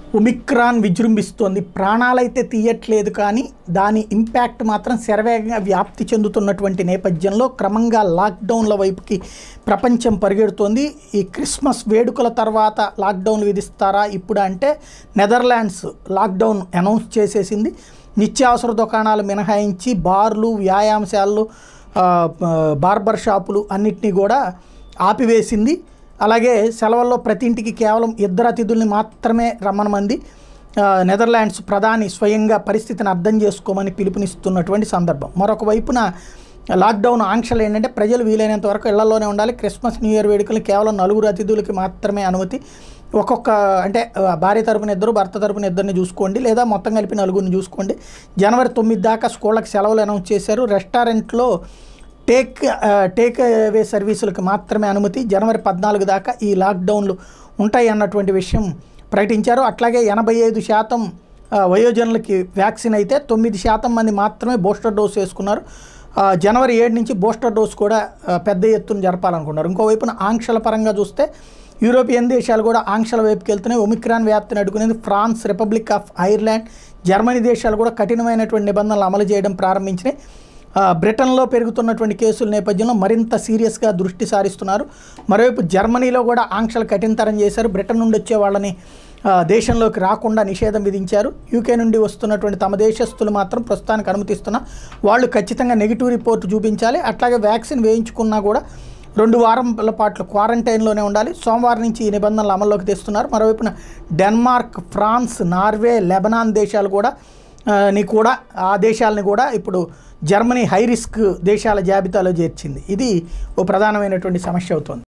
Omicron విజృంభిస్తోంది ప్రాణాలైతే తీయట్లేదు కానీ దాని ఇంపాక్ట్ మాత్రం శరవేగంగా వ్యాప్తి చెందుతున్నటువంటి నేపథ్యంలో క్రమంగా లాక్డౌన్ల వైపుకి ప్రపంచం పరిగెడుతోంది ఈ క్రిస్మస్ వేడుకల తర్వాత లాక్డౌన్ విధిస్తారా ఇప్పుడు అంటే నెదర్లాండ్స్ లాక్డౌన్ అనౌన్స్ చేసేసింది నిత్యావసర దుకాణాలు మినహాయించి బార్లు వ్యాయామశాలలు ఆ, ఆ, బార్బర్ షాపులు అన్నిటినీ కూడా ఆపివేసింది అలాగే సెలవుల్లో ప్రతి ఇంటికి కేవలం ఇద్దరు అతిథుల్ని మాత్రమే రమ్మనమంది ఆ, నెదర్లాండ్స్ ప్రధాని స్వయంగా పరిస్థితిని అర్థం చేసుకోమని పిలుపునిస్తున్నటువంటి సందర్భం మరొక వైపున లాక్డౌన్ ఆంక్షలు ఏంటంటే ప్రజలు వీలైనంత వరకు ఇళ్లలోనే ఉండాలి క్రిస్మస్ న్యూ ఇయర్ వేడుకలు కేవలం నలుగురు అతిథులకి మాత్రమే అనుమతి ఒక్కొక్క అంటే ఆ, భార్య తరపున ఇద్దరు భర్త తరపున ఇద్దరిని చూసుకోండి లేదా మొత్తం కలిపి నలుగురిని చూసుకోండి జనవరి తొమ్మిది దాకా స్కూళ్ళకి సెలవులు అనౌన్స్ చేశారు రెస్టారెంట్లో టేక్ ఆ, టేక్ అవే సర్వీసులకు మాత్రమే అనుమతి జనవరి పద్నాలుగు దాకా ఈ లాక్డౌన్లు ఉంటాయి అన్నటువంటి విషయం ప్రకటించారు అట్లాగే ఎనభై ఐదు శాతం ఆ, వయోజనులకి వ్యాక్సిన్ అయితే తొమ్మిది శాతం మంది మాత్రమే బూస్టర్ డోస్ వేసుకున్నారు ఆ, జనవరి ఏడు నుంచి బూస్టర్ డోస్ కూడా ఆ, పెద్ద ఎత్తున జరపాలనుకున్నారు ఇంకోవైపున ఆంక్షల పరంగా చూస్తే యూరోపియన్ దేశాలు కూడా ఆంక్షల వైపుకి వెళ్తున్నాయి ఒమిక్రాన్ వ్యాప్తిని అడ్డుకునేది France republic of Ireland Germany దేశాలు కూడా కఠినమైనటువంటి నిబంధనలు అమలు చేయడం ప్రారంభించినాయి ఆ, బ్రిటన్లో పెరుగుతున్నటువంటి కేసుల నేపథ్యంలో మరింత సీరియస్గా దృష్టి సారిస్తున్నారు మరోవైపు జర్మనీలో కూడా ఆంక్షలు కఠినతరం చేశారు బ్రిటన్ నుండి వచ్చే వాళ్ళని ఆ, దేశంలోకి రాకుండా నిషేధం విధించారు యూకే నుండి వస్తున్నటువంటి తమ దేశస్తులు మాత్రం ప్రస్తుతానికి అనుమతిస్తున్నా వాళ్ళు ఖచ్చితంగా నెగిటివ్ రిపోర్ట్ చూపించాలి అట్లాగే వ్యాక్సిన్ వేయించుకున్నా కూడా రెండు వారాల పాటు క్వారంటైన్లోనే ఉండాలి సోమవారం నుంచి ఈ నిబంధనలు అమల్లోకి తెస్తున్నారు మరోవైపున డెన్మార్క్ ఫ్రాన్స్ నార్వే లెబనాన్ దేశాలు కూడా ఆ, ని కూడా ఆ దేశాలని కూడా ఇప్పుడు జర్మనీ హై రిస్క్ దేశాల జాబితాలో చేర్చింది ఇది ఓ ప్రధానమైనటువంటి సమస్య అవుతోంది